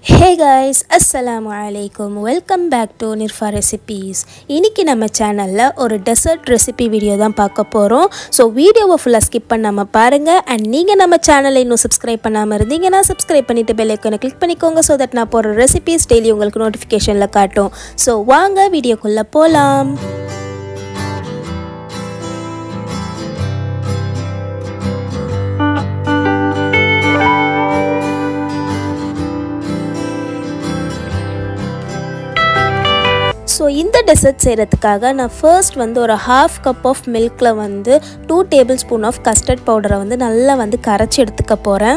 ஹே guys அஸ்ஸலாமு அலைக்கும் welcome back to Nirfa recipes இன்றைக்கி நம்ம சேனலில் ஒரு டெசர்ட் ரெசிபி வீடியோ தான் பார்க்க போகிறோம் ஸோ வீடியோவை ஃபுல்லாக ஸ்கிப் பண்ணாமல் பாருங்கள் அண்ட் நீங்கள் நம்ம சேனலை இன்னும் சப்ஸ்கிரைப் பண்ணாமல் இருந்தீங்கன்னா சப்ஸ்கிரைப் பண்ணிவிட்டு பெல் ஐக்கனை கிளிக் பண்ணிக்கோங்க ஸோ தட் நான் போடுற ரெசிபீஸ் டெய்லி உங்களுக்கு நோட்டிஃபிகேஷனில் காட்டும் ஸோ வாங்க வீடியோக்குள்ளே போகலாம் ஸோ இந்த டெசர்ட் செய்கிறதுக்காக நான் ஃபர்ஸ்ட் வந்து ஒரு ஹாஃப் கப் ஆஃப் மில்கில் வந்து two table spoon of custard பவுடரை வந்து நல்லா வந்து கரைச்சி எடுத்துக்க போகிறேன்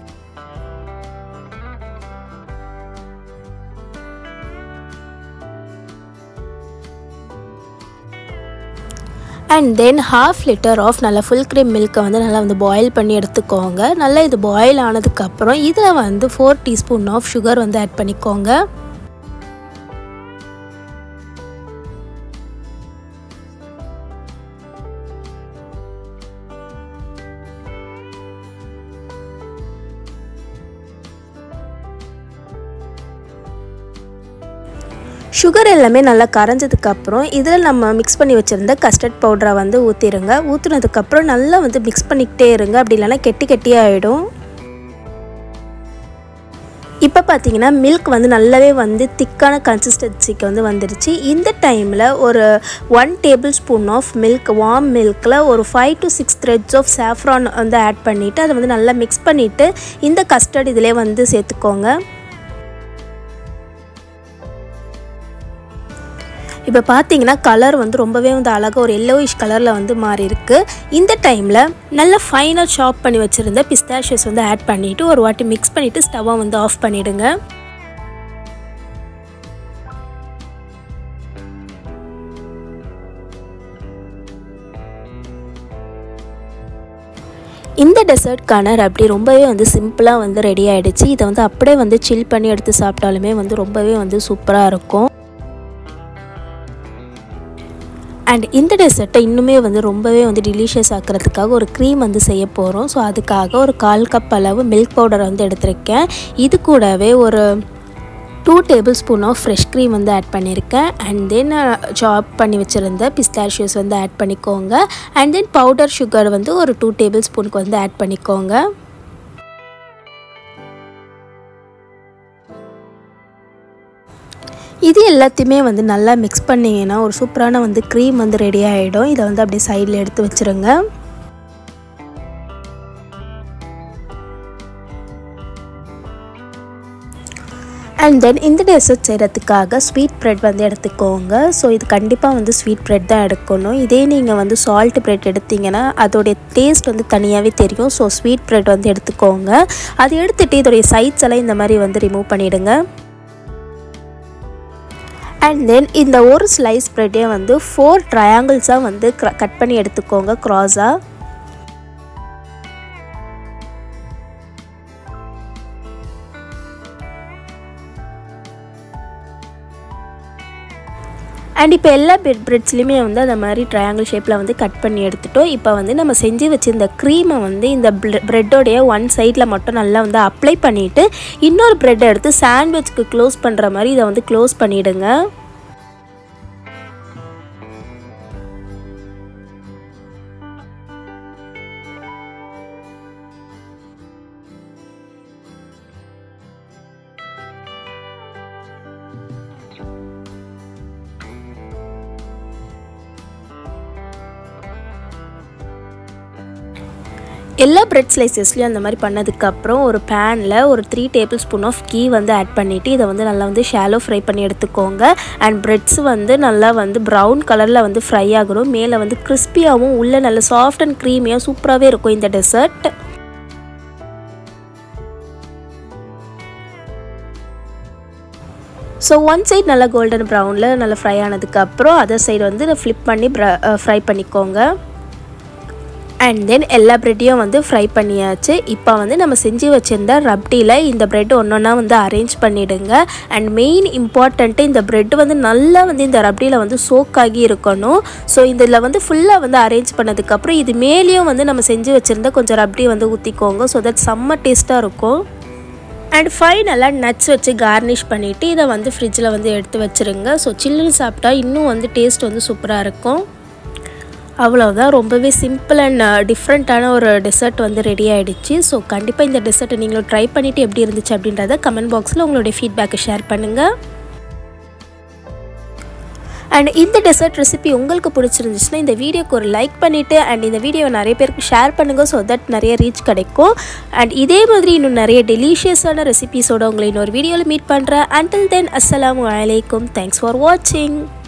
and then half litre of நல்லா ஃபுல் க்ரீம் மில்க்கை வந்து நல்லா வந்து பாயில் பண்ணி எடுத்துக்கோங்க நல்லா இது பாயில் ஆனதுக்கப்புறம் இதில் வந்து ஃபோர் டீஸ்பூன் ஆஃப் சுகர் வந்து ஆட் பண்ணிக்கோங்க சுகர் எல்லாமே நல்லா கரைஞ்சதுக்கப்புறம் இதில் நம்ம மிக்ஸ் பண்ணி வச்சுருந்த கஸ்டர்ட் பவுடரை வந்து ஊற்றிடுங்க ஊற்றுனதுக்கப்புறம் நல்லா வந்து மிக்ஸ் பண்ணிக்கிட்டே இருங்க அப்படி இல்லைன்னா கெட்டி கெட்டியாகிடும் இப்போ பார்த்தீங்கன்னா மில்க் வந்து நல்லாவே வந்து திக்கான கன்சிஸ்டன்சிக்கு வந்து வந்துடுச்சு இந்த டைமில் ஒரு one table spoon of milk warm மில்கில் ஒரு five to six threads of saffron வந்து ஆட் பண்ணிவிட்டு அதை வந்து நல்லா மிக்ஸ் பண்ணிவிட்டு இந்த கஸ்டர்ட் இதிலே வந்து சேர்த்துக்கோங்க இப்போ பார்த்தீங்கன்னா கலர் வந்து ரொம்பவே வந்து அழகாக ஒரு எல்லோயிஷ் கலரில் வந்து மாறி இருக்கு இந்த டைமில் நல்ல ஃபைனாக சாப் பண்ணி வச்சுருந்த பிஸ்தாஷியஸ் வந்து ஆட் பண்ணிவிட்டு ஒரு வாட்டி மிக்ஸ் பண்ணிவிட்டு ஸ்டவ்வை வந்து ஆஃப் பண்ணிவிடுங்க இந்த டெசர்ட்கான ரப்டி ரொம்பவே வந்து சிம்பிளாக வந்து ரெடி ஆகிடுச்சு இதை வந்து அப்படியே வந்து சில் பண்ணி எடுத்து சாப்பிட்டாலுமே வந்து ரொம்பவே வந்து சூப்பராக இருக்கும் அண்ட் இந்த டெசர்ட்டை இன்னுமே வந்து ரொம்பவே வந்து டிலிஷியஸ் ஆக்கிறதுக்காக ஒரு க்ரீம் வந்து செய்ய போகிறோம் ஸோ அதுக்காக ஒரு கால் கப் அளவு மில்க் பவுடர் வந்து எடுத்திருக்கேன் இது கூடவே ஒரு two table spoon of fresh cream வந்து ஆட் பண்ணியிருக்கேன் அண்ட் தென் சாப் பண்ணி வச்சுருந்த பிஸ்தாஷியஸ் வந்து ஆட் பண்ணிக்கோங்க அண்ட் தென் பவுடர் சுகர் வந்து ஒரு டூ டேபிள் ஸ்பூனுக்கு வந்து ஆட் பண்ணிக்கோங்க இது எல்லாத்தையுமே வந்து நல்லா மிக்ஸ் பண்ணிங்கன்னா ஒரு சூப்பரான வந்து க்ரீம் வந்து ரெடி ஆகிடும் இதை வந்து அப்படியே சைடில் எடுத்து வச்சுருங்க அண்ட் தென் இந்த டெசர்ட் செய்கிறதுக்காக ஸ்வீட் ப்ரெட் வந்து எடுத்துக்கோங்க ஸோ இது கண்டிப்பாக வந்து ஸ்வீட் ப்ரெட் தான் எடுக்கணும் இதே நீங்கள் வந்து சால்ட் ப்ரெட் எடுத்திங்கன்னா அதோடைய டேஸ்ட் வந்து தனியாகவே தெரியும் ஸோ ஸ்வீட் ப்ரெட் வந்து எடுத்துக்கோங்க அது எடுத்துகிட்டு இதோடைய சைட்ஸ் எல்லாம் இந்த மாதிரி வந்து ரிமூவ் பண்ணிவிடுங்க அண்ட் தென் இந்த ஒரு ஸ்லைஸ் ப்ரெட்டே வந்து ஃபோர் ட்ரையாங்கிள்ஸாக வந்து கட் பண்ணி எடுத்துக்கோங்க க்ராஸாக அண்ட் இப்போ எல்லா பிரெட் பிரெட்ஸ்லையுமே வந்து அந்த மாதிரி ட்ரையாங்கிள் ஷேப்பில் வந்து கட் பண்ணி எடுத்துட்டோம் இப்போ வந்து நம்ம செஞ்சு வச்சுருந்த க்ரீமை வந்து இந்த ப்ரெட்டோடைய ஒன் சைடில் மட்டும் நல்லா வந்து அப்ளை பண்ணிவிட்டு இன்னொரு ப்ரெட்டை எடுத்து சாண்ட்விச்க்கு க்ளோஸ் பண்ணுற மாதிரி இதை வந்து க்ளோஸ் பண்ணிவிடுங்க எல்லா பிரெட் ஸ்லைசஸ்லையும் அந்த மாதிரி பண்ணதுக்கப்புறம் ஒரு பேனில் ஒரு த்ரீ டேபிள் ஸ்பூன் ஆஃப் கீ வந்து ஆட் பண்ணிவிட்டு இதை வந்து நல்லா வந்து ஷாலோ ஃப்ரை பண்ணி எடுத்துக்கோங்க அண்ட் பிரெட்ஸ் வந்து நல்லா வந்து ப்ரௌன் கலரில் வந்து ஃப்ரை ஆகணும் மேலே வந்து கிறிஸ்பியாகவும் உள்ளே நல்ல சாஃப்ட் அண்ட் க்ரீமியாக சூப்பராகவே இருக்கும் இந்த டெசர்ட் ஸோ ஒன் சைட் நல்லா கோல்டன் ப்ரௌனில் நல்லா ஃப்ரை ஆனதுக்கப்புறம் அதர் சைடு வந்து ஃப்ளிப் பண்ணி ஃப்ரை பண்ணிக்கோங்க அண்ட் தென் எல்லா ப்ரெட்டையும் வந்து ஃப்ரை பண்ணியாச்சு இப்போ வந்து நம்ம செஞ்சு வச்சுருந்த ரப்டியில் இந்த ப்ரெட் ஒன்று ஒன்றா வந்து அரேஞ்ச் பண்ணிவிடுங்க அண்ட் மெயின் இம்பார்ட்டண்ட்டு இந்த ப்ரெட் வந்து நல்லா வந்து இந்த ரப்டியில் வந்து சோக் ஆகி இருக்கணும் ஸோ இதில் வந்து ஃபுல்லாக வந்து அரேஞ்ச் பண்ணதுக்கப்புறம் இது மேலேயும் வந்து நம்ம செஞ்சு வச்சுருந்த கொஞ்சம் ரப்டி வந்து ஊற்றிக்கோங்க ஸோ தட் செம்ம டேஸ்ட்டாக இருக்கும் அண்ட் ஃபைனலாக நட்ஸ் வச்சு கார்னிஷ் பண்ணிவிட்டு இதை வந்து ஃப்ரிட்ஜில் வந்து எடுத்து வச்சுருங்க ஸோ சில்லுன்னு சாப்பிட்டா இன்னும் வந்து டேஸ்ட் வந்து சூப்பராக இருக்கும் அவ்வளோதான் ரொம்பவே சிம்பிள் அண்ட் டிஃப்ரெண்ட்டான ஒரு டெசர்ட் வந்து ரெடி ஆகிடுச்சு ஸோ கண்டிப்பாக இந்த டெசர்ட்டை நீங்களும் ட்ரை பண்ணிவிட்டு எப்படி இருந்துச்சு அப்படின்றத கமெண்ட் பாக்ஸில் உங்களுடைய ஃபீட்பேக்கை ஷேர் பண்ணுங்கள் அண்ட் இந்த டெசர்ட் ரெசிபி உங்களுக்கு பிடிச்சிருந்துச்சுன்னா இந்த வீடியோக்கு ஒரு லைக் பண்ணிவிட்டு அண்ட் இந்த வீடியோவை நிறைய பேருக்கு ஷேர் பண்ணுங்கள் ஸோ தட் நிறைய ரீச் கிடைக்கும் அண்ட் இதே மாதிரி இன்னும் நிறைய டெலிஷியஸான ரெசிபிஸோட உங்களை இன்னொரு வீடியோவில் மீட் பண்ணுறேன் அண்டில் தென் அஸ்ஸலாமு அலைக்கும் தேங்க்ஸ் ஃபார் வாட்சிங்